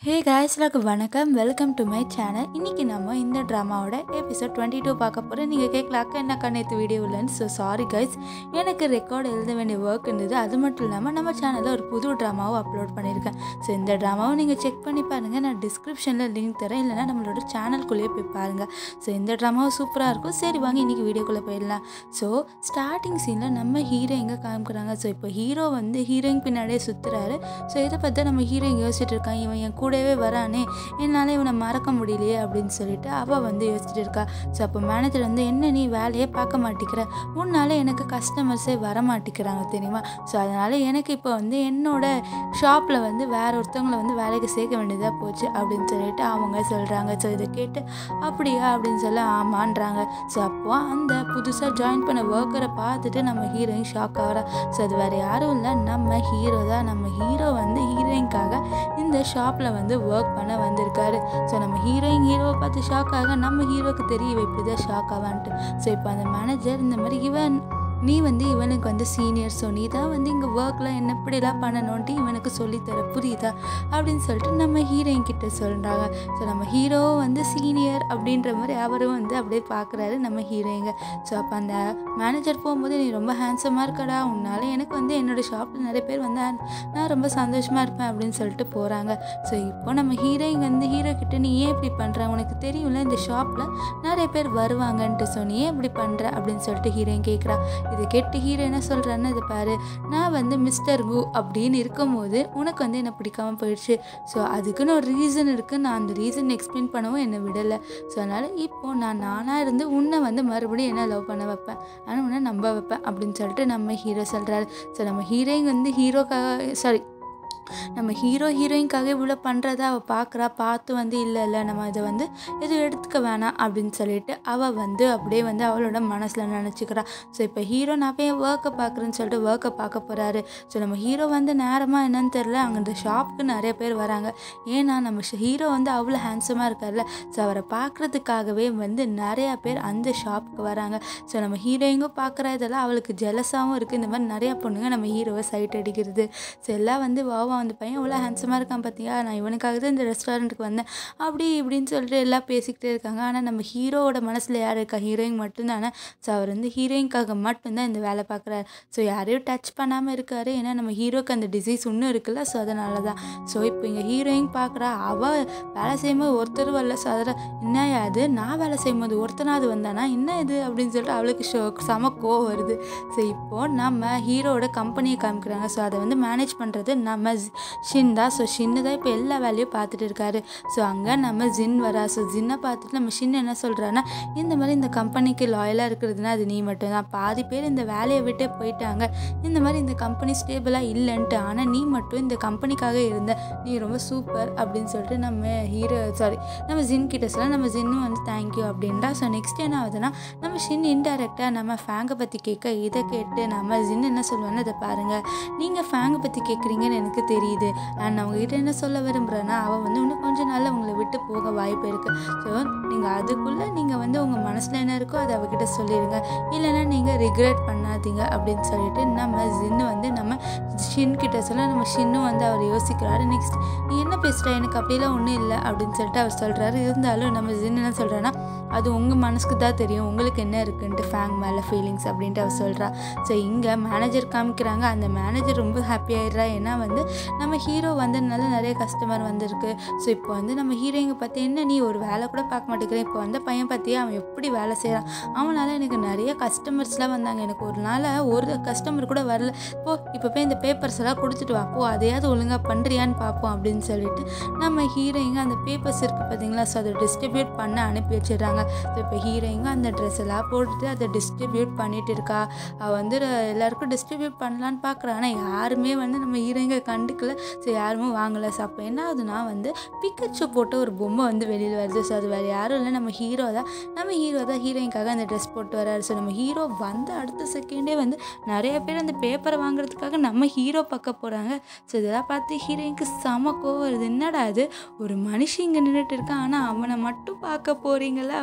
ஹே காய்ஸ்லாக்கு வணக்கம் welcome to my channel இன்றைக்கி நம்ம இந்த ட்ராமாவோட எபிசோட் டுவெண்ட்டி டூ பார்க்க போகிறோம் நீங்கள் கேட்கலாக்க என்ன நேற்று வீடியோ இல்லைன்னு ஸோ சாரி கைஸ் எனக்கு ரெக்கார்டு எழுத வேண்டிய ஒர்க் இருந்தது அது மட்டும் இல்லாமல் நம்ம சேனலில் ஒரு புது ட்ராமாவும் அப்லோட் பண்ணியிருக்கேன் ஸோ இந்த ட்ராமாவும் நீங்கள் செக் பண்ணி பாருங்கள் நான் டிஸ்கிரிப்ஷனில் லிங்க் தரேன் இல்லைனா நம்மளோட சேனல்குள்ளேயே போய் பாருங்கள் ஸோ இந்த ட்ராமாவும் சூப்பராக இருக்கும் சரி வாங்க இன்றைக்கி வீடியோக்குள்ளே போயிடலாம் ஸோ ஸ்டார்டிங் சீனில் நம்ம ஹீரோ எங்கே காமிக்கிறாங்க ஸோ இப்போ ஹீரோ வந்து ஹீரோயின் பின்னாடியே சுற்றுறாரு ஸோ இதை பற்றி நம்ம ஹீரோயின் யோசிச்சுட்டு இருக்கான் இவன் என் கூடவே வரானே என்னால் இவனை மறக்க முடியலையே அப்படின்னு சொல்லிட்டு அவள் வந்து யோசிச்சுட்டு இருக்கா ஸோ அப்போ மேனேஜர் வந்து என்ன நீ வேலையே பார்க்க மாட்டேங்கிற உன்னால் எனக்கு கஸ்டமர்ஸே வர மாட்டேங்கிறாங்க தெரியுமா ஸோ அதனால் எனக்கு இப்போ வந்து என்னோட ஷாப்பில் வந்து வேற ஒருத்தவங்களை வந்து வேலைக்கு சேர்க்க வேண்டியதாக போச்சு அப்படின்னு சொல்லிட்டு அவங்க சொல்கிறாங்க ஸோ இதை கேட்டு அப்படியா அப்படின்னு சொல்ல ஆமான்றாங்க ஸோ அப்போ அந்த புதுசாக ஜாயின் பண்ண ஒர்க்கரை பார்த்துட்டு நம்ம ஹீரோயின் ஷாக் ஆகிறா ஸோ அது வேறு யாரும் இல்லை நம்ம ஹீரோ தான் நம்ம ஹீரோ வந்து ஹீரோயின்காக இந்த ஷாப்பில் வந்து ஒர்க் பண்ண வந்திருக்காரு ஸோ நம்ம ஹீரோயின் ஹீரோவை பார்த்து ஷாக் ஆக நம்ம ஹீரோக்கு தெரியும் இவ இப்படி தான் ஷாக் ஆவான்ட்டு ஸோ இப்போ அந்த மேனேஜர் இந்த மாதிரி இவன் நீ வந்து இவனுக்கு வந்து சீனியர் ஸோ நீ தான் வந்து இங்கே ஒர்க்கில் என்ன இப்படிலாம் பண்ணணுன்ட்டு இவனுக்கு சொல்லித்தர புரியுதா அப்படின்னு சொல்லிட்டு நம்ம ஹீரோயின் கிட்ட சொல்கிறாங்க ஸோ நம்ம ஹீரோ வந்து சீனியர் அப்படின்ற மாதிரி அவரும் வந்து அப்படியே பார்க்குறாரு நம்ம ஹீரோயிங்க ஸோ அப்போ அந்த மேனேஜர் போகும்போது நீ ரொம்ப ஹேண்ட்ஸமாக இருக்கடா உன்னால் எனக்கு வந்து என்னோடய ஷாப்பில் நிறைய பேர் வந்து நான் ரொம்ப சந்தோஷமாக இருப்பேன் அப்படின்னு சொல்லிட்டு போகிறாங்க ஸோ இப்போ நம்ம ஹீரோயின் வந்து ஹீரோ கிட்ட நீ ஏன் இப்படி பண்ணுற உனக்கு தெரியும்ல இந்த ஷாப்பில் நிறைய பேர் வருவாங்கன்ட்டு ஸோ நீ ஏன் இப்படி பண்ணுற அப்படின்னு சொல்லிட்டு ஹீரோயின் கேட்குறா இது கேட்டு ஹீரோ என்ன சொல்கிறான்னு இது பாரு நான் வந்து மிஸ்டர் கு அப்படின்னு இருக்கும்போது உனக்கு வந்து என்னை பிடிக்காம போயிடுச்சு ஸோ அதுக்குன்னு ஒரு ரீசன் இருக்குது நான் அந்த ரீசன் எக்ஸ்பிளைன் பண்ணவும் என்னை விடலை ஸோ அதனால் இப்போது நான் நானாக இருந்து உன்னை வந்து மறுபடியும் என்ன லவ் பண்ண வைப்பேன் ஆனால் உன்னை நம்ப வைப்பேன் அப்படின்னு சொல்லிட்டு நம்ம ஹீரோ சொல்கிறாரு ஸோ நம்ம ஹீரோயின் வந்து ஹீரோக்காக சாரி நம்ம ஹீரோ ஹீரோயின்காக இவ்வளோ பண்ணுறத அவள் பார்க்குறா பார்த்து வந்து இல்லை இல்லை நம்ம இதை வந்து எதுவும் எடுத்துக்க வேணாம் அப்படின்னு சொல்லிட்டு அவள் வந்து அப்படியே வந்து அவளோட மனசில் நினச்சிக்கிறா ஸோ இப்போ ஹீரோ நான் போய் ஒர்க்கை பார்க்குறேன்னு சொல்லிட்டு ஒர்க்கை பார்க்க போகிறாரு ஸோ நம்ம ஹீரோ வந்து நேரமாக என்னன்னு தெரில அங்கே இந்த ஷாப்புக்கு நிறைய பேர் வராங்க ஏன்னா நம்ம ஹீரோ வந்து அவ்வளோ ஹேண்ட்ஸமாக இருக்கார்ல ஸோ அவரை பார்க்குறதுக்காகவே வந்து நிறையா பேர் அந்த ஷாப்புக்கு வராங்க ஸோ நம்ம ஹீரோயிங்கும் பார்க்குற இதெல்லாம் அவளுக்கு ஜெலஸாகவும் இருக்குது இந்த மாதிரி நிறையா பொண்ணுங்க நம்ம ஹீரோவை சைட் அடிக்கிறது ஸோ எல்லாம் வந்து வாவா அந்த பையன் இவ்வளோ ஹேண்ட்ஸமாக இருக்கான் பார்த்தியா நான் இவனுக்காக தான் இந்த ரெஸ்டாரண்ட்டுக்கு வந்தேன் அப்படி இப்படின்னு சொல்லிட்டு எல்லாம் பேசிக்கிட்டே இருக்காங்க ஆனால் நம்ம ஹீரோவோட மனசில் யார் இருக்கா ஹீரோயின் மட்டும்தானே ஸோ அவர் வந்து ஹீரோயின்காக மட்டும்தான் இந்த வேலை பார்க்குறாரு ஸோ யாரையும் டச் பண்ணாமல் இருக்காரு ஏன்னா நம்ம ஹீரோக்கு அந்த டிசீஸ் இன்னும் இருக்குல்ல ஸோ அதனால தான் ஸோ இப்போ இங்கே ஹீரோயின் பார்க்குறா அவள் வேலை செய்யும்போது ஒருத்தர் வரல ஸோ அதில் என்ன அது நான் வேலை செய்யும்போது ஒருத்தனாவது வந்தானா என்ன இது அப்படின்னு சொல்லிட்டு அவளுக்கு ஷோ செம கோவம் வருது ஸோ இப்போது நம்ம ஹீரோவோட கம்பெனியை காமிக்கிறாங்க ஸோ அதை வந்து மேனேஜ் பண்ணுறது நம்ம ஷின் தான் ஸோ ஷின்னு தான் இப்போ எல்லா வேலையும் பார்த்துட்டு இருக்காரு ஸோ அங்கே நம்ம ஜின் வரா ஸோ ஜின்னை பார்த்துட்டு நம்ம ஷின் என்ன சொல்கிறான்னா இந்த மாதிரி இந்த கம்பெனிக்கு லாயலாக இருக்கிறதுனா அது நீ மட்டும்தான் பாதி பேர் இந்த வேலையை விட்டே போயிட்டாங்க இந்த மாதிரி இந்த கம்பெனி ஸ்டேபிளாக இல்லைன்ட்டு ஆனால் நீ மட்டும் இந்த கம்பெனிக்காக இருந்த நீ ரொம்ப சூப்பர் அப்படின்னு சொல்லிட்டு நம்ம ஹீரோ சாரி நம்ம ஜின் கிட்ட சொல்ல நம்ம ஜின்னும் வந்து தேங்க்யூ அப்படின்டா ஸோ நெக்ஸ்ட் என்ன ஆகுதுன்னா நம்ம ஷின் இன்டெரக்டாக நம்ம ஃபேங்கை பற்றி கேட்க இதை கேட்டு நம்ம ஜின் என்ன சொல்லுவான்னு இதை பாருங்கள் நீங்கள் ஃபேங்கை பற்றி கேட்குறீங்கன்னு எனக்கு தெரியுது அண்ட் அவங்ககிட்ட என்ன சொல்ல விரும்புகிறேன்னா அவள் வந்து இன்னும் கொஞ்சம் நாள் உங்களை விட்டு போக வாய்ப்பு இருக்குது ஸோ நீங்கள் அதுக்குள்ளே நீங்கள் வந்து உங்கள் மனசில் என்ன இருக்கோ அதை அவகிட்ட சொல்லிடுங்க இல்லைன்னா நீங்கள் ரிக்ரெட் பண்ணாதீங்க அப்படின்னு சொல்லிட்டு நம்ம ஜின்னு வந்து நம்ம ஷின் கிட்ட சொல்ல நம்ம ஷின்னும் வந்து அவர் யோசிக்கிறாரு நெக்ஸ்ட் நீ என்ன பேசுகிற எனக்கு அப்படிலாம் ஒன்றும் இல்லை அப்படின்னு சொல்லிட்டு அவர் சொல்கிறாரு இருந்தாலும் நம்ம ஜின் என்ன சொல்கிறேன்னா அது உங்கள் மனசுக்கு தான் தெரியும் உங்களுக்கு என்ன இருக்குன்ட்டு ஃபேங் மேலே ஃபீலிங்ஸ் அப்படின்ட்டு அவர் சொல்கிறா ஸோ இங்கே மேனேஜர் காமிக்கிறாங்க அந்த மேனேஜர் ரொம்ப ஹாப்பி ஆயிடுறா ஏன்னா வந்து நம்ம ஹீரோ வந்ததுனால நிறைய கஸ்டமர் வந்திருக்கு ஸோ இப்போ வந்து நம்ம ஹீரோயிங்க பார்த்து என்ன நீ ஒரு வேலை கூட பார்க்க மாட்டேங்கிற இப்போ வந்த பையன் பார்த்தியா அவன் எப்படி வேலை செய்கிறான் அவனால் எனக்கு நிறைய கஸ்டமர்ஸ்லாம் வந்தாங்க எனக்கு ஒரு நாள் ஒரு கஸ்டமர் கூட வரல போ இப்போ போய் இந்த பேப்பர்ஸ் எல்லாம் கொடுத்துட்டு வா போ அதையாவது ஒழுங்காக பண்ணுறியான்னு பார்ப்போம் அப்படின்னு சொல்லிட்டு நம்ம ஹீரோயிங்க அந்த பேப்பர்ஸ் இருக்குது பார்த்தீங்களா ஸோ அதை டிஸ்ட்ரிபியூட் பண்ண அனுப்பி வச்சிடுறாங்க ஸோ இப்போ ஹீரோயிங்க அந்த ட்ரெஸ் எல்லாம் போட்டுட்டு அதை டிஸ்ட்ரிபியூட் பண்ணிட்டு இருக்கா அவள் வந்து எல்லாருக்கும் டிஸ்ட்ரிபியூட் பண்ணலான்னு பார்க்குறா ஆனால் யாருமே வந்து நம்ம ஹீரோயிங்க கண்டுக்கல ஸோ யாருமே வாங்கலை ஸோ அப்போ என்ன ஆகுதுன்னா வந்து பிக்கச்சு போட்ட ஒரு பொம்மை வந்து வெளியில் வருது ஸோ அது வேறு யாரும் இல்லை நம்ம ஹீரோ தான் நம்ம ஹீரோ தான் ஹீரோயின்காக அந்த ட்ரெஸ் போட்டு வராரு ஸோ நம்ம ஹீரோ வந்து அடுத்த செகண்டே வந்து நிறைய பேர் அந்த பேப்பரை வாங்குறதுக்காக நம்ம ஹீரோ பக்கம் போகிறாங்க ஸோ இதெல்லாம் பார்த்து ஹீரோயினுக்கு செம கோவம் வருது என்னடா அது ஒரு மனுஷன் இங்கே நின்றுட்டு இருக்கான் ஆனால் அவனை மட்டும் பார்க்க போகிறீங்களா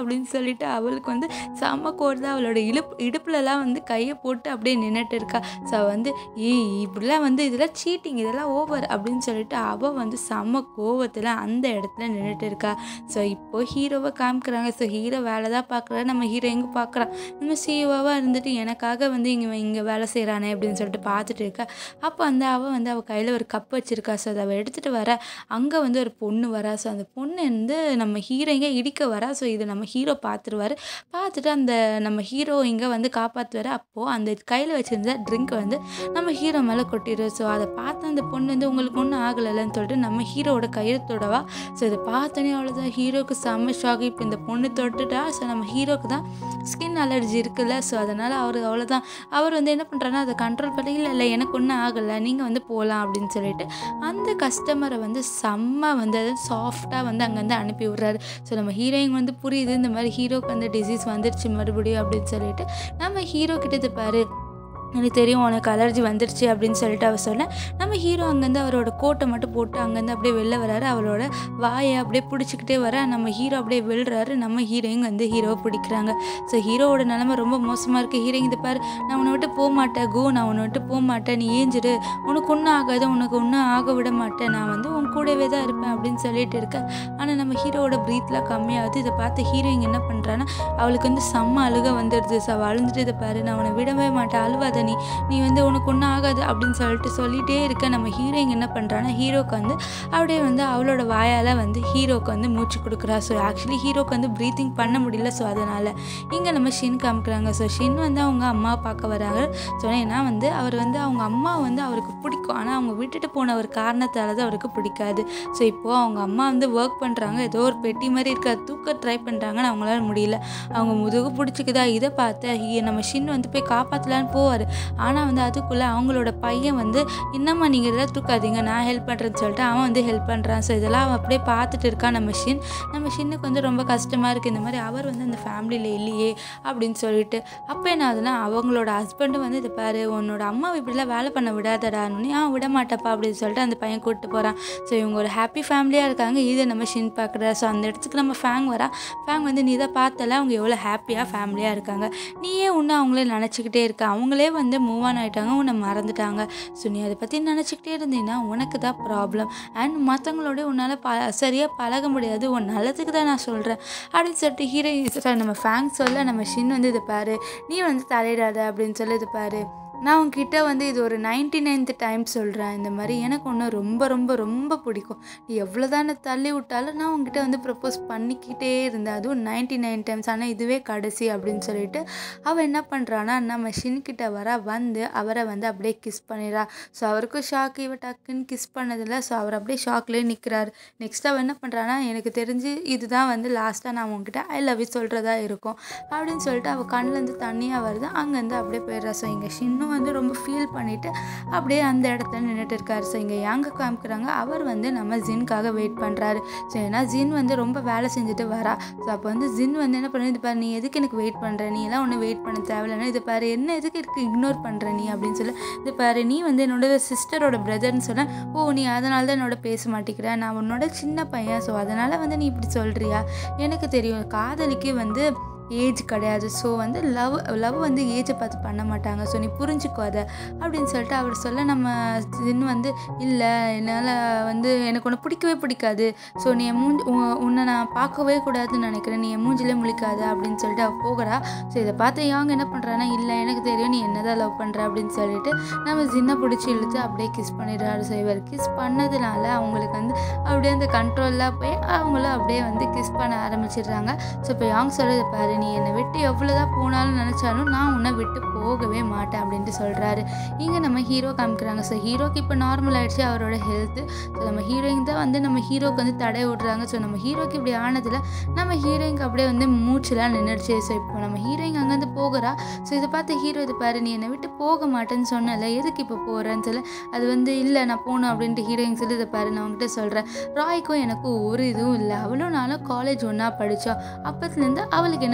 அப்படின்னு சொல்லிட்டு அவளுக்கு வந்து செம்ம கோடு அவளோட இடுப்பு இடுப்புலலாம் வந்து கையை போட்டு அப்படியே நின்றுட்டு இருக்கா ஸோ வந்து ஏய் இப்படிலாம் வந்து இதெல்லாம் சீட்டிங் இதெல்லாம் ஓவர் அப்படின்னு சொல்லிட்டு அவள் வந்து செம்ம கோவத்தில் அந்த இடத்துல நின்றுட்டு இருக்கா ஸோ இப்போ ஹீரோவை காமிக்கிறாங்க ஸோ ஹீரோ வேலை தான் பார்க்குறாரு நம்ம ஹீரோ எங்கே பார்க்குறான் நம்ம சிஓவாக இருந்துட்டு எனக்காக வந்து இங்கே இங்கே வேலை செய்கிறானே அப்படின்னு சொல்லிட்டு பார்த்துட்டு இருக்கா அப்போ அந்த அவள் வந்து அவள் கையில் ஒரு கப் வச்சுருக்கா ஸோ அதை அவள் எடுத்துகிட்டு வர அங்கே வந்து ஒரு பொண்ணு வரா ஸோ அந்த பொண்ணு வந்து நம்ம ஹீரோயிங்க இடிக்க வரா ஸோ இது நம்ம ஹீரோ பார்த்துருவாரு பார்த்துட்டு அந்த நம்ம ஹீரோ இங்கே வந்து காப்பாற்றுவார் அப்போது அந்த கையில் வச்சுருந்த ட்ரிங்க் வந்து நம்ம ஹீரோ மேலே கொட்டிடும் ஸோ அதை பார்த்து அந்த பொண்ணு வந்து உங்களுக்கு ஒன்றும் ஆகலைன்னு சொல்லிட்டு நம்ம ஹீரோவோட கையை தொடவா ஸோ இதை பார்த்தோன்னே அவ்வளோதான் ஹீரோக்கு செம்ம ஷாக் இப்போ இந்த பொண்ணு தொட்டுட்டா ஸோ நம்ம ஹீரோக்கு தான் ஸ்கின் அலர்ஜி இருக்குல்ல ஸோ அதனால் அவர் அவ்வளோதான் அவர் வந்து என்ன பண்ணுறாருன்னா அதை கண்ட்ரோல் பண்ணி இல்லை இல்லை எனக்கு ஒன்றும் ஆகலை நீங்கள் வந்து போகலாம் அப்படின்னு சொல்லிட்டு அந்த கஸ்டமரை வந்து செம்ம வந்து அதை சாஃப்டாக வந்து அங்கேருந்து அனுப்பி விட்றாரு ஸோ நம்ம ஹீரோயின் வந்து புரியுது இந்த மாதிரி ஹீரோக்கு அந்த டிசீஸ் வந்துருச்சு மறுபடியும் அப்படின்னு சொல்லிட்டு நம்ம ஹீரோ கிட்ட இது பாரு எனக்கு தெரியும் உனக்கு அலர்ஜி வந்துருச்சு அப்படின்னு சொல்லிட்டு அவள் சொன்னேன் நம்ம ஹீரோ அங்கேருந்து அவரோட கோட்டை மட்டும் போட்டு அங்கேருந்து அப்படியே வெளில வராரு அவளோட வாயை அப்படியே பிடிச்சிக்கிட்டே வர நம்ம ஹீரோ அப்படியே விழுறாரு நம்ம ஹீரோயின் வந்து ஹீரோவை பிடிக்கிறாங்க ஸோ ஹீரோவோட நிலமை ரொம்ப மோசமாக இருக்குது ஹீரோயின் இந்த பாரு நான் உன்னை விட்டு போக மாட்டேன் கோ நான் உன்னை விட்டு போக மாட்டேன் நீ ஏஞ்சிரு உனக்கு ஒன்றும் ஆகாது உனக்கு ஒன்றும் ஆக விட மாட்டேன் நான் வந்து உன் கூடவே தான் இருப்பேன் அப்படின்னு சொல்லிட்டு இருக்கேன் ஆனால் நம்ம ஹீரோவோட ப்ரீத்லாம் கம்மியாகுது இதை பார்த்து ஹீரோயின் என்ன பண்ணுறான்னா அவளுக்கு வந்து செம்ம அழுக வந்துடுது ஸோ அவள் அழுந்துட்டு இதை பாரு நான் உன்னை விடவே மாட்டேன் அழுவாத நீ நீ வந்து உனக்கு ஒன்றும் ஆகாது அப்படின்னு சொல்லிட்டு சொல்லிகிட்டே இருக்க நம்ம ஹீரோயின் என்ன பண்ணுறான்னா ஹீரோக்கு வந்து அப்படியே வந்து அவளோட வாயால் வந்து ஹீரோக்கு வந்து மூச்சு கொடுக்குறா ஸோ ஆக்சுவலி ஹீரோக்கு வந்து ப்ரீத்திங் பண்ண முடியல ஸோ அதனால் இங்கே நம்ம ஷின் காமிக்கிறாங்க ஸோ ஷின் வந்து அவங்க அம்மாவை பார்க்க வராங்க ஸோ ஏன்னா வந்து அவர் வந்து அவங்க அம்மா வந்து அவருக்கு பிடிக்கும் ஆனால் அவங்க விட்டுட்டு போன ஒரு காரணத்தால் தான் அவருக்கு பிடிக்காது ஸோ இப்போது அவங்க அம்மா வந்து ஒர்க் பண்ணுறாங்க ஏதோ ஒரு பெட்டி மாதிரி இருக்க தூக்க ட்ரை பண்ணுறாங்கன்னு அவங்களால முடியல அவங்க முதுகு பிடிச்சிக்குதா இதை பார்த்து ஹீ- நம்ம ஷின் வந்து போய் காப்பாற்றலான்னு போவார் ஆனால் வந்து அதுக்குள்ளே அவங்களோட பையன் வந்து என்னம்மா நீங்கள் இதெல்லாம் தூக்காதீங்க நான் ஹெல்ப் பண்ணுறேன்னு சொல்லிட்டு அவன் வந்து ஹெல்ப் பண்ணுறான் ஸோ இதெல்லாம் அவன் அப்படியே பார்த்துட்டு இருக்கான் நம்ம ஷின் நம்ம ஷின்னுக்கு வந்து ரொம்ப கஷ்டமாக இருக்குது இந்த மாதிரி அவர் வந்து அந்த ஃபேமிலியில் இல்லையே அப்படின்னு சொல்லிட்டு அப்போ என்ன ஆகுதுன்னா அவங்களோட ஹஸ்பண்டும் வந்து இதை பாரு உன்னோட அம்மா இப்படிலாம் வேலை பண்ண விடாதடான்னு ஆ விட மாட்டப்பா அப்படின்னு சொல்லிட்டு அந்த பையன் கூப்பிட்டு போகிறான் ஸோ இவங்க ஒரு ஹாப்பி ஃபேமிலியாக இருக்காங்க இதை நம்ம ஷின் பார்க்குற ஸோ அந்த இடத்துக்கு நம்ம ஃபேங் வரா ஃபேங் வந்து நீ தான் பார்த்தல அவங்க எவ்வளோ ஹாப்பியாக ஃபேமிலியாக இருக்காங்க நீயே இன்னும் அவங்களே நினச்சிக்கிட்டே இருக்க அவங்களே வந்து மூவ் ஆன் ஆகிட்டாங்க உன்னை மறந்துட்டாங்க ஸோ நீ அதை பற்றி நினச்சிக்கிட்டே இருந்தீங்கன்னா உனக்கு தான் ப்ராப்ளம் அண்ட் மற்றவங்களோட உன்னால் ப சரியாக பழக முடியாது உன் நல்லதுக்கு தான் நான் சொல்கிறேன் அப்படின்னு சொல்லிட்டு ஹீரோ நம்ம ஃபேங் சொல்ல நம்ம ஷின் வந்து இதை பாரு நீ வந்து தலையிடாத அப்படின்னு சொல்லி இது பாரு நான் உன்கிட்ட வந்து இது ஒரு நைன்டி நைன்த் டைம் சொல்கிறேன் இந்த மாதிரி எனக்கு ஒன்று ரொம்ப ரொம்ப ரொம்ப பிடிக்கும் நீ எவ்வளோ தானே தள்ளி விட்டாலும் நான் உன்கிட்ட வந்து ப்ரப்போஸ் பண்ணிக்கிட்டே இருந்தேன் அதுவும் நைன்டி நைன் டைம்ஸ் ஆனால் இதுவே கடைசி அப்படின்னு சொல்லிட்டு அவள் என்ன பண்ணுறான்னா நம்ம ஷின்கிட்ட வர வந்து அவரை வந்து அப்படியே கிஸ் பண்ணிடுறா ஸோ அவருக்கும் ஷாக் இவ டக்குன்னு கிஸ் பண்ணதில்ல ஸோ அவர் அப்படியே ஷாக்லேயே நிற்கிறாரு நெக்ஸ்ட் அவள் என்ன பண்ணுறான்னா எனக்கு தெரிஞ்சு இதுதான் வந்து லாஸ்ட்டாக நான் உன்கிட்ட ஐ லவ் யூ சொல்கிறதா இருக்கும் அப்படின்னு சொல்லிட்டு அவள் கண்ணுலேருந்து தண்ணியாக வருது அங்கேருந்து அப்படியே போயிடுறா ஸோ இங்கே ஷின்னும் வந்து ரொம்ப ஃபீல் பண்ணிவிட்டு அப்படியே அந்த இடத்துல நின்றுட்டு இருக்காரு ஸோ இங்கே யாங்க காமிக்கிறாங்க அவர் வந்து நம்ம ஜின்காக வெயிட் பண்ணுறாரு ஸோ ஏன்னா ஜின் வந்து ரொம்ப வேலை செஞ்சுட்டு வரா ஸோ அப்போ வந்து ஜின் வந்து என்ன பண்ணுது பாரு நீ எதுக்கு எனக்கு வெயிட் பண்ணுற நீ எல்லாம் ஒன்றும் வெயிட் பண்ண தேவையில்லைன்னா இது பாரு என்ன எதுக்கு இருக்கு இக்னோர் பண்ணுற நீ அப்படின்னு சொல்லி இது பாரு நீ வந்து என்னோட சிஸ்டரோட பிரதர்னு சொன்ன ஓ நீ அதனால தான் என்னோட பேச மாட்டேங்கிற நான் உன்னோட சின்ன பையன் ஸோ அதனால் வந்து நீ இப்படி சொல்கிறியா எனக்கு தெரியும் காதலிக்கு வந்து ஏஜ் கிடையாது ஸோ வந்து லவ் லவ் வந்து ஏஜை பார்த்து பண்ண மாட்டாங்க ஸோ நீ புரிஞ்சுக்கோ அதை அப்படின்னு சொல்லிட்டு அவர் சொல்ல நம்ம ஜின் வந்து இல்லை என்னால் வந்து எனக்கு உன்னை பிடிக்கவே பிடிக்காது ஸோ நீ என் மூஞ்சி உ- உன்னை நான் பார்க்கவே கூடாதுன்னு நினைக்கிறேன் நீ என் மூஞ்சிலே முழிக்காத அப்படின்னு சொல்லிட்டு அவள் போகிறா ஸோ இதை பார்த்து யாங்க என்ன பண்ணுறான்னா இல்லை எனக்கு தெரியும் நீ என்னதான் லவ் பண்ணுற அப்படின்னு சொல்லிட்டு நம்ம ஜின்னை பிடிச்சி இழுத்து அப்படியே கிஸ் பண்ணிடுறாரு ஸோ இவர் கிஸ் பண்ணதுனால அவங்களுக்கு வந்து அப்படியே அந்த கண்ட்ரோலாக போய் அவங்களும் அப்படியே வந்து கிஸ் பண்ண ஆரம்பிச்சிடுறாங்க ஸோ இப்போ யாங் சொல்கிறது பாரு நீ என்னை விட்டு எவ்வளோதான் போனாலும் நினச்சாலும் நான் உன்னை விட்டு போகவே மாட்டேன் அப்படின்ட்டு சொல்கிறாரு இங்கே நம்ம ஹீரோ காமிக்கிறாங்க ஸோ ஹீரோக்கு இப்போ நார்மல் ஆயிடுச்சு அவரோட ஹெல்த்து ஸோ நம்ம ஹீரோயின் தான் வந்து நம்ம ஹீரோக்கு வந்து தடை விடுறாங்க ஸோ நம்ம ஹீரோக்கு இப்படி ஆனதில் நம்ம ஹீரோயின்க்கு அப்படியே வந்து மூச்சுலாம் நின்றுடுச்சு ஸோ இப்போ நம்ம ஹீரோயின் அங்கேருந்து போகிறா ஸோ இதை பார்த்து ஹீரோ இது பாரு நீ என்னை விட்டு போக மாட்டேன்னு சொன்னல எதுக்கு இப்போ போகிறேன்னு சொல்லி அது வந்து இல்லை நான் போகணும் அப்படின்ட்டு ஹீரோயின் சொல்லி இதை பாரு நான் உங்ககிட்ட சொல்கிறேன் ராய்க்கும் எனக்கும் ஒரு இதுவும் இல்லை அவளும் நானும் காலேஜ் ஒன்றா படித்தோம் அப்பத்துலேருந்து அவளுக்கு என்ன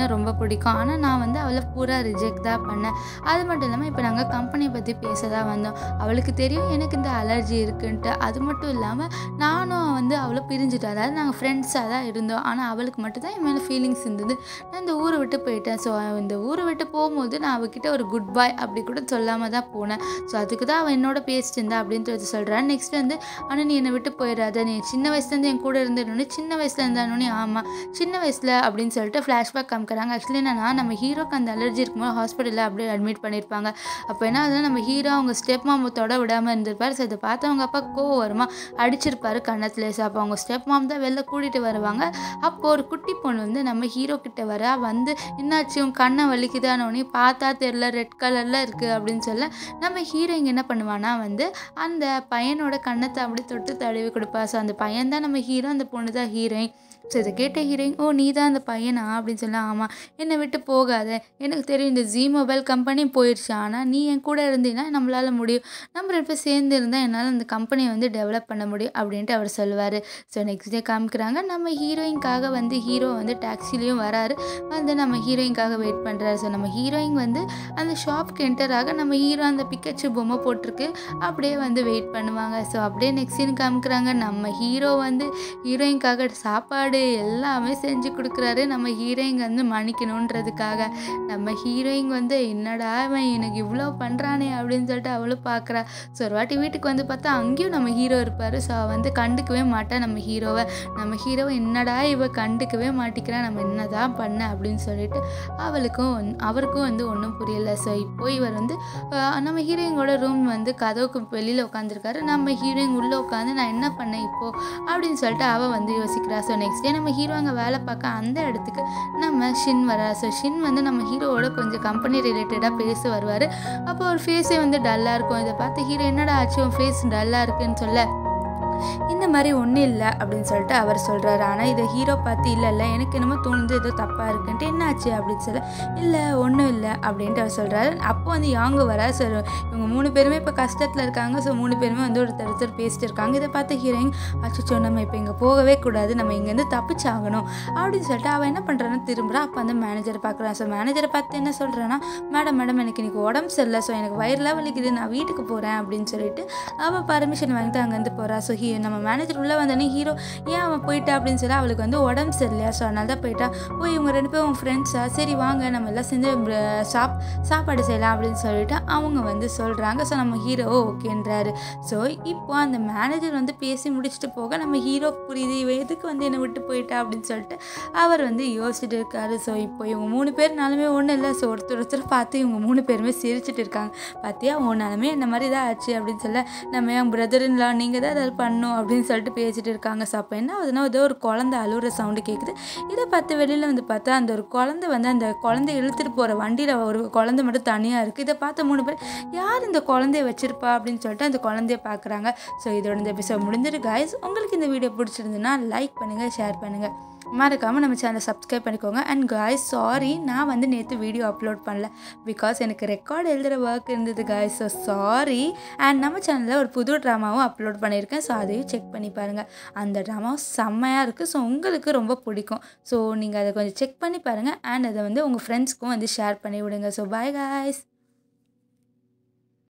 தான் ரொம்ப பிடிக்கும் ஆனால் நான் வந்து அவளை பூரா ரிஜெக்ட் தான் பண்ணேன் அது மட்டும் இல்லாமல் இப்போ நாங்கள் கம்பெனியை பற்றி பேச தான் வந்தோம் அவளுக்கு தெரியும் எனக்கு இந்த அலர்ஜி இருக்குன்ட்டு அது மட்டும் இல்லாமல் நானும் வந்து அவளை பிரிஞ்சுட்டேன் அதாவது நாங்கள் ஃப்ரெண்ட்ஸாக தான் இருந்தோம் ஆனால் அவளுக்கு மட்டும் தான் என் மேலே ஃபீலிங்ஸ் இருந்தது நான் இந்த ஊரை விட்டு போயிட்டேன் ஸோ இந்த ஊரை விட்டு போகும்போது நான் அவகிட்ட ஒரு குட் பாய் அப்படி கூட சொல்லாமல் தான் போனேன் ஸோ அதுக்கு தான் அவள் என்னோட பேசிட்டு இருந்தா அப்படின்றது சொல்கிறேன் நெக்ஸ்ட் வந்து ஆனால் நீ என்னை விட்டு போயிடாத நீ சின்ன வயசுலேருந்து என் கூட இருந்தேன்னு சின்ன வயசில் இருந்தானே ஆமாம் சின்ன வயசில் அப்படின்னு சொல்லிட்டு ஃப்ளாஷ்பேக் காமிக்கிறாங்க ஆக்சுவலி என்னன்னா நம்ம ஹீரோக்கு அந்த அலர்ஜி இருக்கும்போது ஹாஸ்பிட்டலில் அப்படியே அட்மிட் பண்ணியிருப்பாங்க அப்போ என்ன ஆகுதுன்னா நம்ம ஹீரோ அவங்க ஸ்டெப் மாம தொட விடாமல் இருந்திருப்பார் ஸோ இதை பார்த்து அவங்க அப்பா கோவம் வருமா அடிச்சிருப்பாரு கன்னத்தில் ஸோ அப்போ அவங்க ஸ்டெப் மாம் தான் வெளில கூட்டிகிட்டு வருவாங்க அப்போ ஒரு குட்டி பொண்ணு வந்து நம்ம ஹீரோ கிட்ட வர வந்து என்னாச்சு உன் கண்ணை வலிக்குதானோடனே பார்த்தா தெரில ரெட் கலரில் இருக்குது அப்படின்னு சொல்ல நம்ம ஹீரோ இங்கே என்ன பண்ணுவான்னா வந்து அந்த பையனோட கண்ணத்தை அப்படி தொட்டு தடவி கொடுப்பா ஸோ அந்த பையன் தான் நம்ம ஹீரோ அந்த பொண்ணு தான் ஹீரோயின் ஸோ இதை கேட்ட ஹீரோயின் ஓ நீ தான் அந்த பையனா அப்படின்னு சொல்ல ஆமாம் என்னை விட்டு போகாத எனக்கு தெரியும் இந்த ஜி மொபைல் கம்பெனி போயிடுச்சு ஆனால் நீ என் கூட இருந்தீங்கன்னா நம்மளால் முடியும் நம்ம ரெண்டு பேர் சேர்ந்து இருந்தால் என்னால் அந்த கம்பெனியை வந்து டெவலப் பண்ண முடியும் அப்படின்ட்டு அவர் சொல்லுவார் ஸோ நெக்ஸ்ட் டே காமிக்கிறாங்க நம்ம ஹீரோயின்காக வந்து ஹீரோ வந்து டாக்ஸிலையும் வராரு வந்து நம்ம ஹீரோயின்காக வெயிட் பண்ணுறாரு ஸோ நம்ம ஹீரோயின் வந்து அந்த ஷாப்க்கு என்டர் ஆக நம்ம ஹீரோ அந்த பிக்கச்சு பொம்மை போட்டிருக்கு அப்படியே வந்து வெயிட் பண்ணுவாங்க ஸோ அப்படியே நெக்ஸ்ட் சீன் காமிக்கிறாங்க நம்ம ஹீரோ வந்து ஹீரோயின்காக சாப்பாடு எல்லாமே செஞ்சு கொடுக்குறாரு நம்ம ஹீரோயின் வந்து மன்னிக்கணுன்றதுக்காக நம்ம ஹீரோயின் வந்து என்னடா இவன் எனக்கு இவ்வளோ பண்ணுறானே அப்படின்னு சொல்லிட்டு அவளும் பார்க்குறா ஸோ ஒரு வாட்டி வீட்டுக்கு வந்து பார்த்தா அங்கேயும் நம்ம ஹீரோ இருப்பார் ஸோ அவள் வந்து கண்டுக்கவே மாட்டா நம்ம ஹீரோவை நம்ம ஹீரோவை என்னடா இவ கண்டுக்கவே மாட்டிக்கிறா நம்ம என்னதான் பண்ண அப்படின்னு சொல்லிட்டு அவளுக்கும் வந்து- அவருக்கும் வந்து ஒன்றும் புரியலை ஸோ இப்போ இவர் வந்து ஆஹ், நம்ம ஹீரோயினோட ரூம் வந்து கதவுக்கு வெளியில் உட்காந்துருக்காரு நம்ம ஹீரோயின் உள்ளே உட்காந்து நான் என்ன பண்ணேன் இப்போது அப்படின்னு சொல்லிட்டு அவள் வந்து யோசிக்கிறா ஸோ நெக்ஸ்ட் டே நம்ம ஹீரோ அங்கே வேலை பார்க்க அந்த இடத்துக்கு நம்ம ஷின் வரா ஸோ ஷின் வந்து நம்ம ஹீரோவோட கொஞ்சம் கம்பெனி ரிலேட்டடாக பேச வருவார் அப்போ ஒரு ஃபேஸே வந்து டல்லாக இருக்கும் இதை பார்த்து ஹீரோ என்னடா ஆச்சு உன் ஃபேஸ் டல்லாக இருக்குன்னு சொல்ல இந்த மாதிரி ஒன்றும் இல்லை அப்படின்னு சொல்லிட்டு அவர் சொல்கிறாரு ஆனால் இதை ஹீரோ பார்த்து இல்லை இல்லை எனக்கு என்னமோ தோணுது ஏதோ தப்பாக இருக்குன்ட்டு என்னாச்சு அப்படின்னு சொல்ல இல்லை ஒன்றும் இல்லை அப்படின்ட்டு அவர் சொல்கிறாரு அப்போ வந்து யாங்க வர ஸோ இவங்க மூணு பேருமே இப்போ கஷ்டத்தில் இருக்காங்க ஸோ மூணு பேருமே வந்து ஒருத்தர் ஒருத்தர் பேசிட்டு இருக்காங்க இதை பார்த்து ஹீரோயின் அச்சோ நம்ம இப்போ இங்கே போகவே கூடாது நம்ம இங்கேருந்து தப்பிச்சாகணும் அப்படின்னு சொல்லிட்டு அவன் என்ன பண்ணுறான்னு திரும்புறா அப்போ அந்த மேனேஜரை பார்க்குறான் ஸோ மேனேஜரை பார்த்து என்ன சொல்கிறான்னா மேடம் மேடம் எனக்கு இன்னைக்கு உடம்பு சரியில்லை ஸோ எனக்கு வயிறுலாம் வலிக்குது நான் வீட்டுக்கு போகிறேன் அப்படின்னு சொல்லிட்டு அவள் பர்மிஷன் வாங்கிட்டு அங்கேருந்து போகிறா ஸோ ஹீ நம்ம மேனேஜர் உள்ளே வந்தோடனே ஹீரோ ஏன் அவன் போயிட்டா அப்படின்னு சொல்லி அவளுக்கு வந்து உடம்பு சரியில்லையா ஸோ அதனால தான் போயிட்டா ஓ இவங்க ரெண்டு பேரும் ஃப்ரெண்ட்ஸா சரி வாங்க நம்ம எல்லாம் சேர்ந்து br- சாப் சாப்பாடு செய்யலாம் அப்படின்னு சொல்லிட்டு அவங்க வந்து சொல்கிறாங்க ஸோ நம்ம ஹீரோ ஓகேன்றாரு ஸோ இப்போ அந்த மேனேஜர் வந்து பேசி முடிச்சுட்டு போக நம்ம ஹீரோ புரியுது இவ எதுக்கு வந்து என்னை விட்டு போயிட்டா அப்படின்னு சொல்லிட்டு அவர் வந்து யோசிச்சுட்டு இருக்காரு ஸோ இப்போ இவங்க மூணு பேர்னாலுமே ஒன்றும் இல்லை ஸோ ஒருத்தர் ஒருத்தர் பார்த்து இவங்க மூணு பேருமே சிரிச்சிட்டு இருக்காங்க பார்த்தியா உன்னாலுமே இந்த மாதிரி தான் ஆச்சு அப்படின்னு சொல்ல நம்ம என் பிரதர்லாம் நீங்கள் தான் ஏதாவது பண்ணும் அப்படின்னு சொல்லிட்டு பேசிட்டு இருக்காங்க ஸோ அப்போ என்ன ஆகுதுன்னா ஏதோ ஒரு குழந்தை அழுகுற சவுண்டு கேட்குது இதை பார்த்து வெளியில் வந்து பார்த்தா அந்த ஒரு குழந்தை வந்து அந்த குழந்தை இழுத்துட்டு போகிற வண்டியில் ஒரு குழந்தை மட்டும் தனியாக இருக்குது இதை பார்த்து மூணு பேர் யார் இந்த குழந்தைய வச்சிருப்பா அப்படின்னு சொல்லிட்டு அந்த குழந்தைய பார்க்குறாங்க ஸோ இதோட இந்த எபிசோட் முடிஞ்சிரு guys உங்களுக்கு இந்த வீடியோ பிடிச்சிருந்துன்னா லைக் பண்ணுங்கள் ஷேர் பண்ணுங்கள் மறக்காமல் நம்ம சேனலை சப்ஸ்கிரைப் பண்ணிக்கோங்க அண்ட் காய்ஸ் சாரி நான் வந்து நேற்று வீடியோ அப்லோட் பண்ணல பிகாஸ் எனக்கு ரெக்கார்ட் எழுதுகிற ஒர்க் இருந்தது காய்ஸ் ஸோ சாரி அண்ட் நம்ம சேனலில் ஒரு புது ட்ராமாவும் அப்லோட் பண்ணியிருக்கேன் ஸோ அதையும் செக் பண்ணி பாருங்கள் அந்த ட்ராமாவும் செம்மையாக இருக்குது ஸோ உங்களுக்கு ரொம்ப பிடிக்கும் ஸோ நீங்கள் அதை கொஞ்சம் செக் பண்ணி பாருங்கள் அண்ட் அதை வந்து உங்கள் ஃப்ரெண்ட்ஸ்க்கும் வந்து ஷேர் பண்ணி விடுங்க ஸோ பாய் காய்ஸ்